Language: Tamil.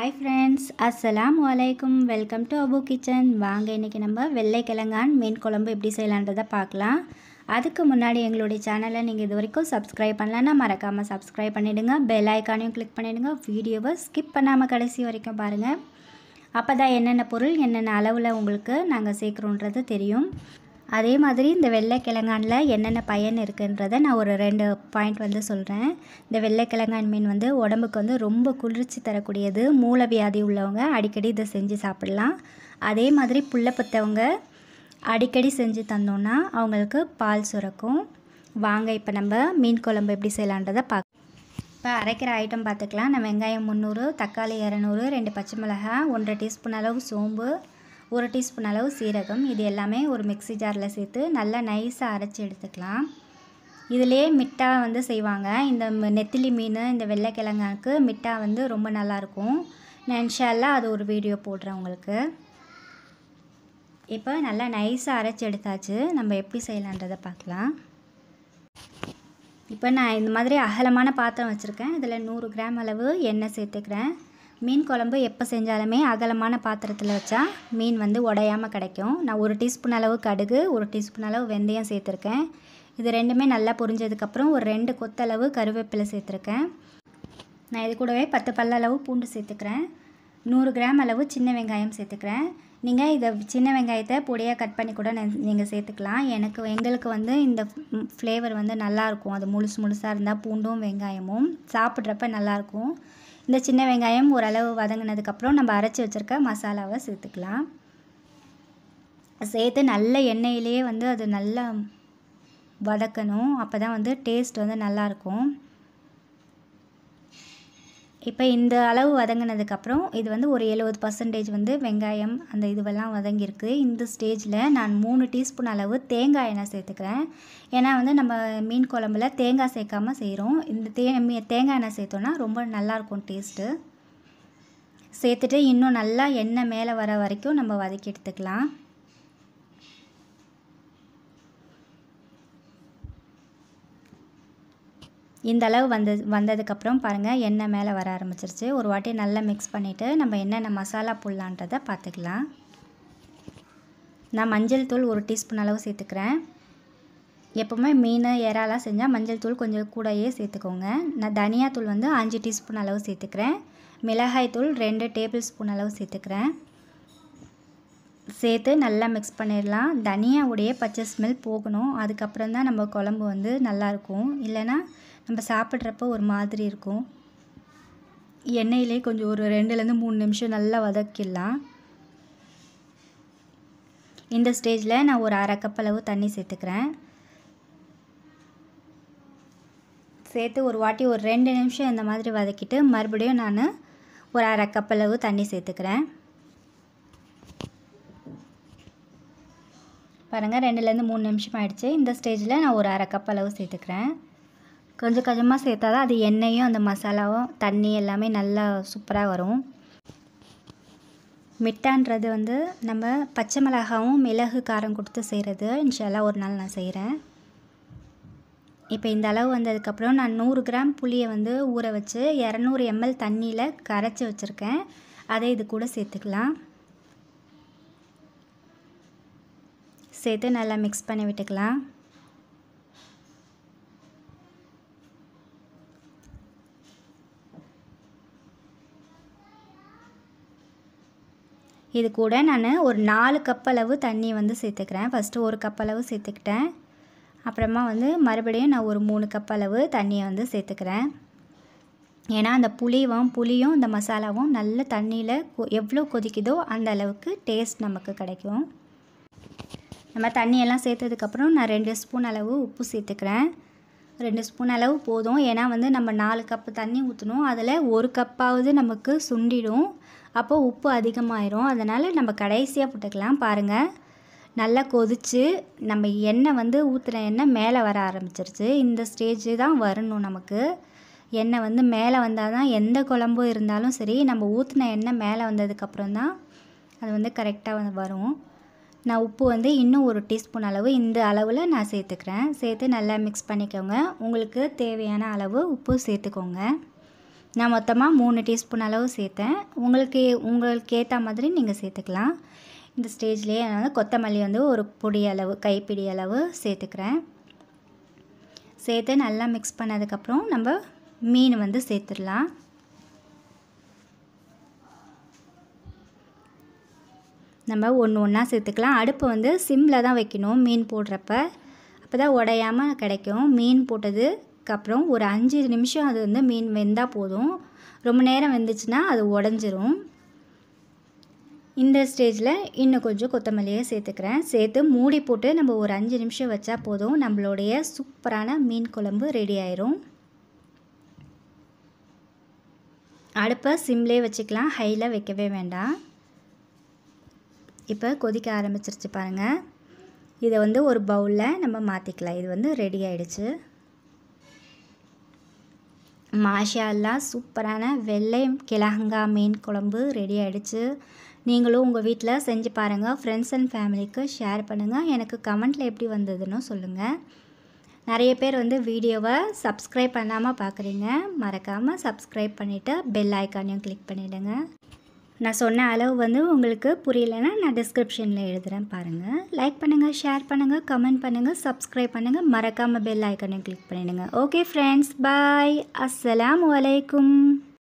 ஹாய் ஃப்ரெண்ட்ஸ் அஸ்ஸலாமு அலைக்கும் வெல்கம் டு அபு கிச்சன் வாங்க இன்றைக்கி நம்ம வெள்ளை கிழங்கான் மீன் குழம்பு எப்படி செய்யலான்றதை பார்க்கலாம் அதுக்கு முன்னாடி எங்களுடைய சேனலை நீங்கள் இது வரைக்கும் சப்ஸ்கிரைப் பண்ணலன்னா மறக்காமல் சப்ஸ்கிரைப் பண்ணிவிடுங்க பெல் ஐக்கானையும் கிளிக் பண்ணிவிடுங்க வீடியோவை ஸ்கிப் பண்ணாமல் கடைசி வரைக்கும் பாருங்கள் அப்போ தான் என்னென்ன பொருள் என்னென்ன அளவில் உங்களுக்கு நாங்கள் சேர்க்குறோன்றது தெரியும் அதே மாதிரி இந்த வெள்ளை கிழங்கானில் என்னென்ன பயன் இருக்குன்றதை நான் ஒரு ரெண்டு பாயிண்ட் வந்து சொல்கிறேன் இந்த வெள்ளை கிழங்கான் மீன் வந்து உடம்புக்கு வந்து ரொம்ப குளிர்ச்சி தரக்கூடியது மூலவியாதி உள்ளவங்க அடிக்கடி இதை செஞ்சு சாப்பிட்லாம் அதே மாதிரி புள்ள பத்தவங்க அடிக்கடி செஞ்சு தந்தோன்னா அவங்களுக்கு பால் சுரக்கும் வாங்க இப்போ நம்ம மீன் குழம்பு எப்படி செய்யலான்றதை பார்க்க இப்போ அரைக்கிற ஐட்டம் பார்த்துக்கலாம் நான் வெங்காயம் முந்நூறு தக்காளி இரநூறு ரெண்டு பச்சை மிளகாய் ஒன்றரை டீஸ்பூன் அளவு சோம்பு ஒரு டீஸ்பூன் அளவு சீரகம் இது எல்லாமே ஒரு மிக்ஸி ஜாரில் சேர்த்து நல்லா நைஸாக அரைச்சி எடுத்துக்கலாம் இதிலே மிட்டா வந்து செய்வாங்க இந்த ம- நெத்திலி மீன் இந்த வெள்ளைக்கிழங்காக்கு மிட்டா வந்து ரொம்ப நல்லாயிருக்கும் நான் இன்ஷால்லா அது ஒரு வீடியோ போடுறேன் உங்களுக்கு இப்போ நல்லா நைஸாக அரைச்சி எடுத்தாச்சு நம்ம எப்படி செய்யலான்றதை பார்க்கலாம் இப்போ நான் இந்த மாதிரி அகலமான பாத்திரம் வச்சுருக்கேன் இதில் நூறு கிராம் அளவு எண்ணெய் சேர்த்துக்கிறேன் மீன் குழம்பு எப்போ செஞ்சாலுமே அகலமான பாத்திரத்தில் வச்சா மீன் வந்து உடையாமல் கிடைக்கும் நான் ஒரு டீஸ்பூன் அளவு கடுகு ஒரு டீஸ்பூன் அளவு வெந்தயம் சேர்த்துருக்கேன் இது ரெண்டுமே நல்லா பொரிஞ்சதுக்கப்புறம் ஒரு ரெண்டு கொத்தளவு கருவேப்பிலை சேர்த்துருக்கேன் நான் இது கூடவே பத்து பல்லளவு பூண்டு சேர்த்துக்கிறேன் நூறு கிராம் அளவு சின்ன வெங்காயம் சேர்த்துக்கிறேன் நீங்கள் இதை சின்ன வெங்காயத்தை பொடியாக கட் பண்ணி கூட நீங்கள் சேர்த்துக்கலாம் எனக்கு எங்களுக்கு வந்து இந்த ஃப்ளேவர் வந்து நல்லாயிருக்கும் அது முழுசு முழுசாக இருந்தால் பூண்டும் வெங்காயமும் சாப்பிட்றப்ப நல்லாயிருக்கும் இந்த சின்ன வெங்காயம் ஓரளவு வதங்கினதுக்கப்புறம் நம்ம அரைச்சி வச்சுருக்க மசாலாவை சேர்த்துக்கலாம் சேர்த்து நல்ல எண்ணெயிலேயே வந்து அது நல்லா வதக்கணும் அப்போ தான் வந்து டேஸ்ட் வந்து நல்லாயிருக்கும் இப்போ இந்த அளவு வதங்கினதுக்கப்புறம் இது வந்து ஒரு எழுபது பர்சன்டேஜ் வந்து வெங்காயம் அந்த இதுவெல்லாம் வதங்கியிருக்கு இந்த ஸ்டேஜில் நான் மூணு டீஸ்பூன் அளவு தேங்காய் எண்ணெய் சேர்த்துக்கிறேன் ஏன்னா வந்து நம்ம மீன் குழம்புல தேங்காய் சேர்க்காம செய்கிறோம் இந்த தே மீ- தேங்காய் எண்ணெய் சேர்த்தோன்னா ரொம்ப நல்லாயிருக்கும் டேஸ்ட்டு சேர்த்துட்டு இன்னும் நல்லா எண்ணெய் மேலே வர வரைக்கும் நம்ம வதக்கி எடுத்துக்கலாம் இந்த அளவு வந்து வந்ததுக்கப்புறம் பாருங்கள் எண்ணெய் மேலே வர ஆரம்பிச்சிருச்சு ஒரு வாட்டி நல்லா மிக்ஸ் பண்ணிவிட்டு நம்ம என்னென்ன மசாலா போடலான்றதை பார்த்துக்கலாம் நான் மஞ்சள் தூள் ஒரு டீஸ்பூன் அளவு சேர்த்துக்கிறேன் எப்போவுமே மீன் இறாலாம் செஞ்சால் மஞ்சள் தூள் கொஞ்சம் கூடயே சேர்த்துக்கோங்க நான் தனியாத்தூள் வந்து அஞ்சு டீஸ்பூன் அளவு சேர்த்துக்கிறேன் மிளகாய் தூள் ரெண்டு டேபிள் ஸ்பூன் அளவு சேர்த்துக்கிறேன் சேர்த்து நல்லா மிக்ஸ் பண்ணிடலாம் தனியாவுடைய பச்சை ஸ்மெல் போகணும் அதுக்கப்புறம் தான் நம்ம குழம்பு வந்து நல்லாயிருக்கும் இல்லைன்னா நம்ம சாப்பிட்றப்ப ஒரு மாதிரி இருக்கும் எண்ணெயிலே கொஞ்சம் ஒரு ரெண்டுலேருந்து மூணு நிமிஷம் நல்லா வதக்கிடலாம் இந்த ஸ்டேஜில் நான் ஒரு அரை கப் அளவு தண்ணி சேர்த்துக்கிறேன் சேர்த்து ஒரு வாட்டி ஒரு ரெண்டு நிமிஷம் இந்த மாதிரி வதக்கிட்டு மறுபடியும் நான் ஒரு அரை கப் அளவு தண்ணி சேர்த்துக்கிறேன் பாருங்கள் ரெண்டுலேருந்து மூணு நிமிஷம் ஆயிடுச்சு இந்த ஸ்டேஜில் நான் ஒரு அரை கப் அளவு சேர்த்துக்கிறேன் கொஞ்சம் கொஞ்சமாக சேர்த்தா தான் அது எண்ணெயும் அந்த மசாலாவும் தண்ணி எல்லாமே நல்லா சூப்பராக வரும் மிட்டான்றது வந்து நம்ம பச்சை மிளகாவும் மிளகு காரம் கொடுத்து செய்கிறது இன்ஷால்லா ஒரு நாள் நான் செய்கிறேன் இப்போ இந்த அளவு வந்ததுக்கப்புறம் நான் நூறு கிராம் புளியை வந்து ஊற வச்சு இரநூறு எம்எல் தண்ணியில் கரைச்சி வச்சுருக்கேன் அதை இது கூட சேர்த்துக்கலாம் சேர்த்து நல்லா மிக்ஸ் பண்ணி விட்டுக்கலாம் இது கூட நான் ஒரு நாலு கப் அளவு தண்ணி வந்து சேர்த்துக்கிறேன் ஃபஸ்ட்டு ஒரு கப் அளவு சேர்த்துக்கிட்டேன் அப்புறமா வந்து மறுபடியும் நான் ஒரு மூணு கப் அளவு தண்ணியை வந்து சேர்த்துக்கிறேன் ஏன்னா அந்த புளியும் புளியும் இந்த மசாலாவும் நல்ல தண்ணியில் கொ- எவ்வளோ கொதிக்குதோ அந்த அளவுக்கு டேஸ்ட் நமக்கு கிடைக்கும் நம்ம தண்ணியெல்லாம் சேர்த்ததுக்கப்புறம் நான் ரெண்டு ஸ்பூன் அளவு உப்பு சேர்த்துக்கிறேன் ரெண்டு ஸ்பூன் அளவு போதும் ஏன்னா வந்து நம்ம நாலு கப்பு தண்ணி ஊற்றணும் அதில் ஒரு கப்பாவது நமக்கு சுண்டிடும் அப்போ உப்பு அதிகமாயிரும் அதனால் நம்ம கடைசியாக போட்டுக்கலாம் பாருங்கள் நல்லா கொதிச்சு நம்ம எண்ணெய் வந்து ஊற்றுன எண்ணெய் மேலே வர ஆரம்பிச்சிருச்சு இந்த ஸ்டேஜ் தான் வரணும் நமக்கு எண்ணெய் வந்து மேலே வந்தால் தான் எந்த குழம்பு இருந்தாலும் சரி நம்ம ஊற்றின எண்ணெய் மேலே வந்ததுக்கப்புறம் தான் அது வந்து கரெக்டாக வரும் நான் உப்பு வந்து இன்னும் ஒரு டீஸ்பூன் அளவு இந்த அளவில் நான் சேர்த்துக்கிறேன் சேர்த்து நல்லா மிக்ஸ் பண்ணிக்கோங்க உங்களுக்கு தேவையான அளவு உப்பு சேர்த்துக்கோங்க நான் மொத்தமாக மூணு டீஸ்பூன் அளவு சேர்த்தேன் உங்களுக்கு உங்களுக்கு ஏற்ற மாதிரி நீங்கள் சேர்த்துக்கலாம் இந்த ஸ்டேஜ்லேயே நான் வந்து கொத்தமல்லி வந்து ஒரு பொடி அளவு கைப்பிடி அளவு சேர்த்துக்கிறேன் சேர்த்து நல்லா மிக்ஸ் பண்ணதுக்கப்புறம் நம்ம மீன் வந்து சேர்த்துடலாம் நம்ம ஒன்று ஒன்றா சேர்த்துக்கலாம் அடுப்பு வந்து சிம்மில் தான் வைக்கணும் மீன் போடுறப்ப அப்போ தான் உடையாமல் கிடைக்கும் மீன் போட்டதுக்கப்புறம் ஒரு அஞ்சு நிமிஷம் அது வந்து மீன் வெந்தால் போதும் ரொம்ப நேரம் வெந்துச்சுன்னா அது உடஞ்சிரும் இந்த ஸ்டேஜில் இன்னும் கொஞ்சம் கொத்தமல்லியை சேர்த்துக்கிறேன் சேர்த்து மூடி போட்டு நம்ம ஒரு அஞ்சு நிமிஷம் வச்சா போதும் நம்மளுடைய சூப்பரான மீன் குழம்பு ரெடி ஆயிரும் அடுப்பை சிம்லேயே வச்சுக்கலாம் ஹையில் வைக்கவே வேண்டாம் இப்போ கொதிக்க ஆரம்பிச்சிருச்சு பாருங்கள் இதை வந்து ஒரு பவுலில் நம்ம மாற்றிக்கலாம் இது வந்து ரெடி ஆயிடுச்சு மாஷால்லா சூப்பரான வெள்ளை கிழங்கா மீன் குழம்பு ரெடி ஆகிடுச்சு நீங்களும் உங்கள் வீட்டில் செஞ்சு பாருங்கள் ஃப்ரெண்ட்ஸ் அண்ட் ஃபேமிலிக்கு ஷேர் பண்ணுங்கள் எனக்கு கமெண்ட்டில் எப்படி வந்ததுன்னு சொல்லுங்கள் நிறைய பேர் வந்து வீடியோவை சப்ஸ்கிரைப் பண்ணாமல் பார்க்குறீங்க மறக்காமல் சப்ஸ்கிரைப் பண்ணிவிட்டு பெல் ஐக்கானையும் கிளிக் பண்ணிவிடுங்க நான் சொன்ன அளவு வந்து உங்களுக்கு புரியலைன்னா நான் டிஸ்கிரிப்ஷனில் எழுதுகிறேன் பாருங்கள் லைக் பண்ணுங்கள் ஷேர் பண்ணுங்கள் கமெண்ட் பண்ணுங்கள் சப்ஸ்கிரைப் பண்ணுங்கள் மறக்காமல் பெல் ஐக்கானையும் கிளிக் பண்ணிவிடுங்க ஓகே ஃப்ரெண்ட்ஸ் பாய் அஸ்ஸலாமு அலைக்கும்